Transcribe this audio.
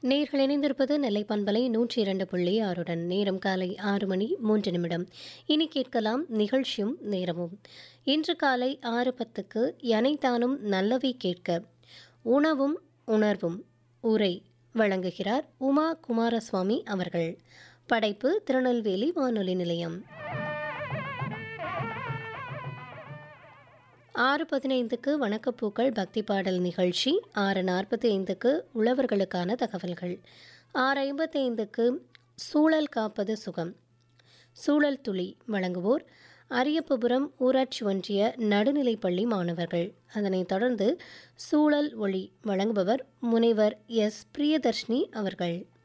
நேர்கள் இணைந்திருப்பது நெல்லை பண்பலை நூற்றி இரண்டு புள்ளி ஆறுடன் நேரம் காலை ஆறு மணி மூன்று நிமிடம் இனி கேட்கலாம் நிகழ்ச்சியும் நேரமும் இன்று காலை ஆறு பத்துக்கு எனைத்தானும் நல்லவை கேட்க உணவும் உணர்வும் உரை வழங்குகிறார் உமா குமாரசுவாமி அவர்கள் படைப்பு திருநெல்வேலி வானொலி நிலையம் ஆறு பதினைந்துக்கு வணக்கப்பூக்கள் பக்தி பாடல் நிகழ்ச்சி ஆறு நாற்பத்தி ஐந்துக்கு உழவர்களுக்கான தகவல்கள் ஆறு ஐம்பத்தி ஐந்துக்கு சூழல் காப்பது சுகம் சூழல் துளி வழங்குவோர் அரியப்புபுரம் ஊராட்சி ஒன்றிய நடுநிலைப்பள்ளி மாணவர்கள் அதனைத் தொடர்ந்து சூழல் ஒளி வழங்குபவர் முனைவர் எஸ் பிரியதர்ஷினி அவர்கள்